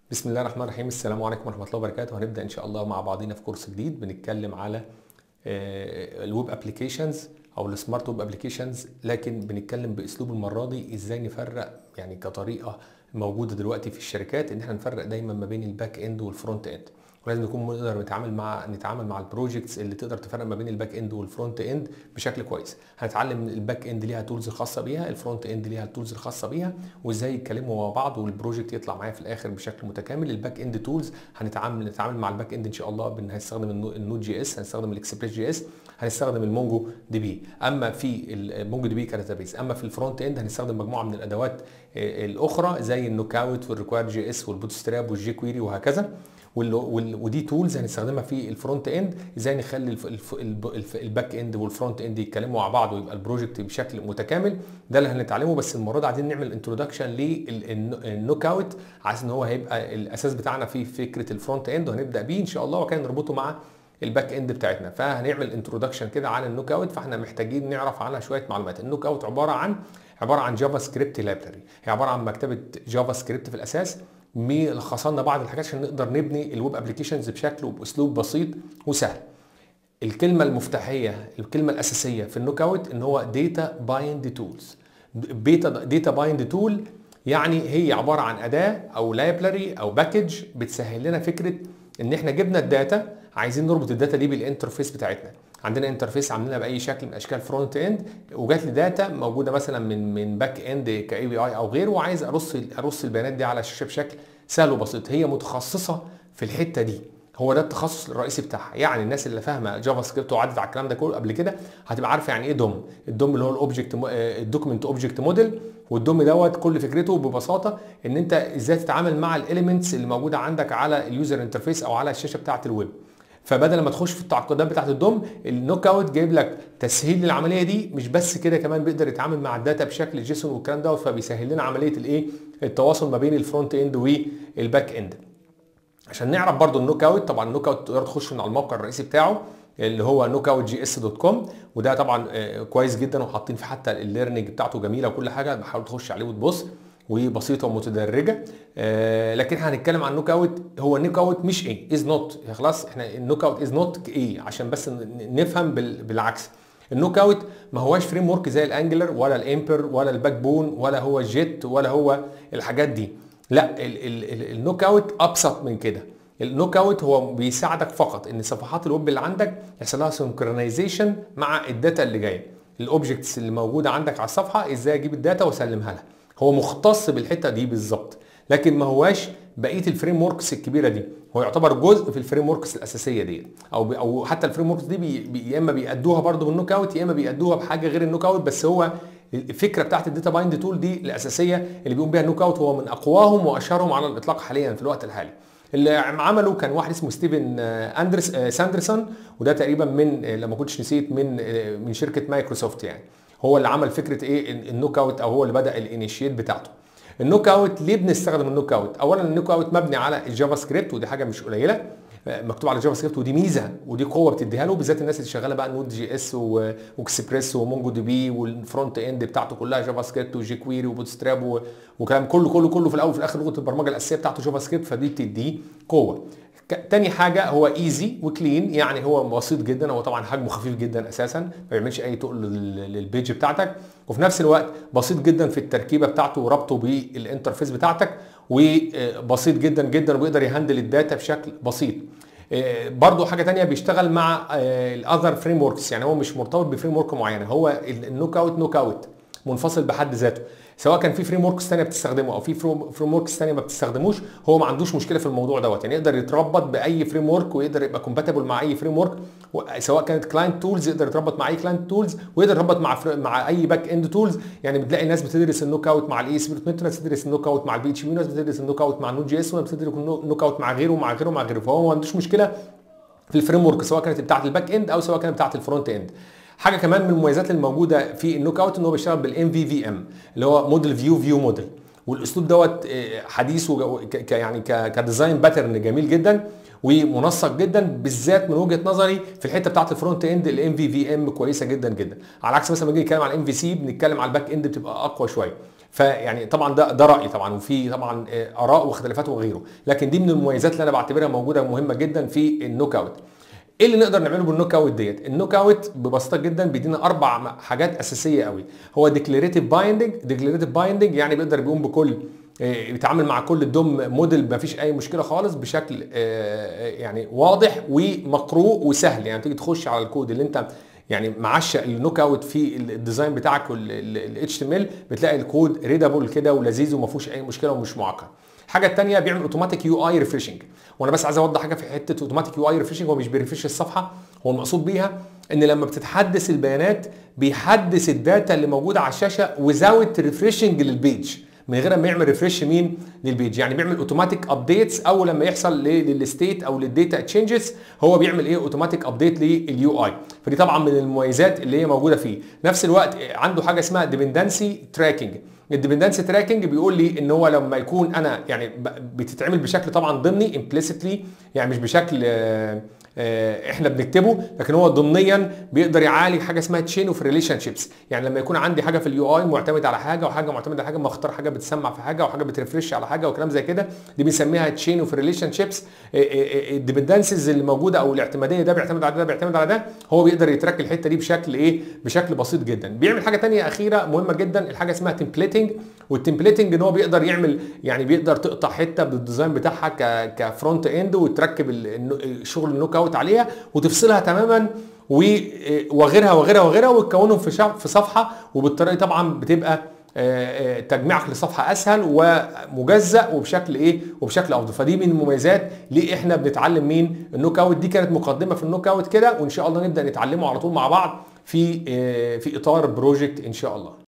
بسم الله الرحمن الرحيم السلام عليكم ورحمه الله وبركاته هنبدا ان شاء الله مع بعضينا في كورس جديد بنتكلم على الويب ابلكيشنز او السمارت ويب ابلكيشنز لكن بنتكلم باسلوب المره دي ازاي نفرق يعني كطريقه موجوده دلوقتي في الشركات ان احنا نفرق دايما ما بين الباك اند والفرونت اند ولازم نكون نقدر نتعامل مع نتعامل مع البروجكتس اللي تقدر تفرق ما بين الباك اند والفرونت اند بشكل كويس هنتعلم الباك اند ليها تولز خاصه بيها الفرونت اند ليها التولز الخاصه بيها وازاي يتكلموا مع بعض والبروجكت يطلع معايا في الاخر بشكل متكامل الباك اند تولز هنتعامل نتعامل مع الباك اند ان شاء الله بان هنستخدم النود جي اس هنستخدم الاكسبريس جي اس هنستخدم المونجو دي بي اما في المونجو دي بي كداتابيس اما في الفرونت اند هنستخدم مجموعه من الادوات الاخرى زي النوك اوت والريكواير جي اس والبوتستراب والجي كويري وهكذا ودي تولز هنستخدمها في الفرونت اند ازاي نخلي الف الف الف الباك اند والفرونت اند يتكلموا مع بعض ويبقى البروجكت بشكل متكامل ده اللي هنتعلمه بس المره دي عايزين نعمل انتروداكشن للنوك اوت عايز ان هو هيبقى الاساس بتاعنا في فكره الفرونت اند وهنبدا بيه ان شاء الله وكان نربطه مع الباك اند بتاعتنا فهنعمل انتروداكشن كده على النوك اوت فاحنا محتاجين نعرف عنها شويه معلومات النوك اوت عباره عن عباره عن جافا سكريبت لايبراري هي عباره عن مكتبه جافا سكريبت في الاساس ملخص لنا بعض الحاجات عشان نقدر نبني الويب ابلكيشنز بشكل وباسلوب بسيط وسهل الكلمه المفتاحيه الكلمه الاساسيه في النوك اوت ان هو داتا بايند تولز بيتا داتا بايند تول يعني هي عباره عن اداه او لايبراري او باكج بتسهل لنا فكره ان احنا جبنا الداتا عايزين نربط الداتا دي بالانترفيس بتاعتنا عندنا انترفيس عاملينها باي شكل من اشكال فرونت اند وجات لي داتا موجوده مثلا من من باك اند كاي بي اي او غيره وعايز ارص ارص البيانات دي على الشاشه بشكل سهل وبسيط هي متخصصه في الحته دي هو ده التخصص الرئيسي بتاعها يعني الناس اللي فاهمه جافا سكريبت وعدت على الكلام ده كله قبل كده هتبقى عارفه يعني ايه دوم الدوم اللي هو الاوبجكت الدوكيمنت اوبجكت موديل والدوم دوت كل فكرته ببساطه ان انت ازاي تتعامل مع الاليمنتس اللي موجوده عندك على اليوزر انترفيس او على الشاشه بتاعه الويب فبدل ما تخش في التعقيدات بتاعت الدوم النوك اوت جايب لك تسهيل للعمليه دي مش بس كده كمان بيقدر يتعامل مع الداتا بشكل جيسون والكلام دوت فبيسهل لنا عمليه الايه التواصل ما بين الفرونت اند والباك اند عشان نعرف برضو النوك اوت طبعا النوك اوت تقدر تخش من على الموقع الرئيسي بتاعه اللي هو نوك اوت جي اس دوت كوم وده طبعا كويس جدا وحاطين فيه حتى الليرنينج بتاعته جميله وكل حاجه بحاول تخش عليه وتبص وبسيطه ومتدرجه آه لكن احنا هنتكلم عن النوك اوت هو النوك اوت مش ايه از نوت خلاص احنا النوك اوت از نوت ايه عشان بس نفهم بالعكس النوك اوت ما هواش فريم ورك زي الانجلر ولا الامبر ولا الباك بون ولا هو جيت ولا هو الحاجات دي لا النوك اوت ابسط من كده النوك اوت هو بيساعدك فقط ان صفحات الويب اللي عندك يحصل لها سنكرونايزيشن مع الداتا اللي جايه الاوبجكتس اللي موجوده عندك على الصفحه ازاي اجيب الداتا واسلمها لها هو مختص بالحته دي بالظبط لكن ما هواش بقيه الفريم وركس الكبيره دي هو يعتبر جزء في الفريم وركس الاساسيه دي او او حتى الفريم وركس دي بي بي يا اما بيأدوها برده بالنوك اوت يا اما بيأدوها بحاجه غير النوك اوت بس هو الفكره بتاعت الداتا بايند تول دي الاساسيه اللي بيقوم بيها النوك اوت هو من اقواهم واشهرهم على الاطلاق حاليا في الوقت الحالي اللي عمله كان واحد اسمه ستيفن اندرس ساندرسون وده تقريبا من لما كنتش نسيت من من شركه مايكروسوفت يعني هو اللي عمل فكره ايه النوك اوت او هو اللي بدا الانيشيت بتاعته النوك اوت ليه بنستخدم النوك اوت اولا النوك اوت مبني على الجافا سكريبت ودي حاجه مش قليله مكتوب على جافا سكريبت ودي ميزه ودي قوه بتديها له بالذات الناس اللي شغاله بقى نود جي اس واكسبريس ومونجو دي بي والفرونت اند بتاعته كلها جافا سكريبت وجي كويري وبوتستراب وكلام كله كله كله في الاول وفي الاخر لغه البرمجه الاساسيه بتاعته جافا سكريبت فدي بتديه قوه تاني حاجة هو ايزي وكلين يعني هو بسيط جدا هو طبعا حجمه خفيف جدا اساسا ما بيعملش اي تقل للبيج بتاعتك وفي نفس الوقت بسيط جدا في التركيبة بتاعته وربطه بالانترفيس بتاعتك وبسيط جدا جدا وبيقدر يهندل الداتا بشكل بسيط برضه حاجه تانية بيشتغل مع الاذر فريم وركس يعني هو مش مرتبط بفريم ورك معينه هو النوك اوت نوك اوت منفصل بحد ذاته سواء كان في فريم وركس ثانيه بتستخدمه او في فريم وركس ثانيه ما بتستخدموش هو ما عندوش مشكله في الموضوع دوت يعني يقدر يتربط باي فريم ورك ويقدر يبقى كومباتبل مع اي فريم ورك سواء كانت كلاينت تولز يقدر يتربط مع اي كلاينت تولز ويقدر يتربط مع مع اي باك اند تولز يعني بتلاقي ناس بتدرس النوك اوت مع الاي سبيرت نت ناس بتدرس النوك اوت مع البي اتش بي ناس بتدرس النوك اوت مع النود جي اس وناس بتدرس النوك اوت مع غيره ومع غيره ومع غيره فهو ما عندوش مشكله في الفريم ورك سواء كانت بتاعه الباك اند او سواء كانت بتاعه الفرونت اند حاجه كمان من المميزات الموجوده في النوك اوت ان هو بيشتغل بالام في في ام اللي هو موديل فيو فيو موديل والاسلوب دوت حديث يعني كديزاين باترن جميل جدا ومنسق جدا بالذات من وجهه نظري في الحته بتاعت الفرونت اند الام في في ام كويسه جدا جدا على عكس مثلا لما نيجي نتكلم على الام في سي بنتكلم على الباك اند بتبقى اقوى شويه فيعني طبعا ده ده رايي طبعا وفي طبعا اراء واختلافات وغيره لكن دي من المميزات اللي انا بعتبرها موجوده مهمه جدا في النوك اوت ايه اللي نقدر نعمله بالنوك اوت ديت النوك اوت ببساطه جدا بيدينا اربع حاجات اساسيه قوي هو ديكلاريتيف بايندنج ديكلاريتيف بايندنج يعني بيقدر بيقوم بكل بيتعامل مع كل الدوم موديل ما فيش اي مشكله خالص بشكل يعني واضح ومقروء وسهل يعني تيجي تخش على الكود اللي انت يعني معشق النوك اوت في الديزاين بتاعك الاتش تي ام ال بتلاقي الكود ريدابل كده ولذيذ وما فيهوش اي مشكله ومش معقد الحاجه الثانيه بيعمل اوتوماتيك يو اي ريفريشنج وانا بس عايز اوضح حاجه في حته اوتوماتيك يو اي ريفريشنج هو مش بيرفرش الصفحه هو المقصود بيها ان لما بتتحدث البيانات بيحدث الداتا اللي موجوده على الشاشه وزاوت ريفريشنج للبيج من غير ما يعمل ريفرش مين للبيج يعني بيعمل اوتوماتيك ابديتس اول لما يحصل للستيت او للديتا تشينجز هو بيعمل ايه اوتوماتيك ابديت لليو اي فدي طبعا من المميزات اللي هي موجوده فيه نفس الوقت عنده حاجه اسمها ديبندنسي تراكنج الديبندنسي تراكنج بيقول لي ان هو لما يكون انا يعني بتتعمل بشكل طبعا ضمني امبليسيتلي يعني مش بشكل آه احنا بنكتبه لكن هو ضمنيا بيقدر يعالج حاجه اسمها تشين اوف ريليشن شيبس يعني لما يكون عندي حاجه في اليو اي معتمد على حاجه وحاجه معتمده على حاجه ما اختار حاجه بتسمع في حاجه وحاجه بترفرش على حاجه وكلام زي كده دي بنسميها تشين اوف ريليشن شيبس الديبندنسز اللي موجوده او الاعتماديه ده بيعتمد على ده بيعتمد على ده هو بيقدر يترك الحته دي بشكل ايه بشكل بسيط جدا بيعمل حاجه ثانيه اخيره مهمه جدا الحاجه اسمها تمبليتنج والتمبليتنج ان هو بيقدر يعمل يعني بيقدر تقطع حته بالديزاين بتاعها كفرونت اند وتركب شغل النوك اوت عليها وتفصلها تماما وغيرها وغيرها وغيرها وتكونهم في في صفحه وبالطريقه طبعا بتبقى تجميعك لصفحه اسهل ومجزأ وبشكل ايه وبشكل افضل فدي من المميزات ليه احنا بنتعلم مين النوك اوت دي كانت مقدمه في النوك اوت كده وان شاء الله نبدا نتعلمه على طول مع بعض في في اطار بروجكت ان شاء الله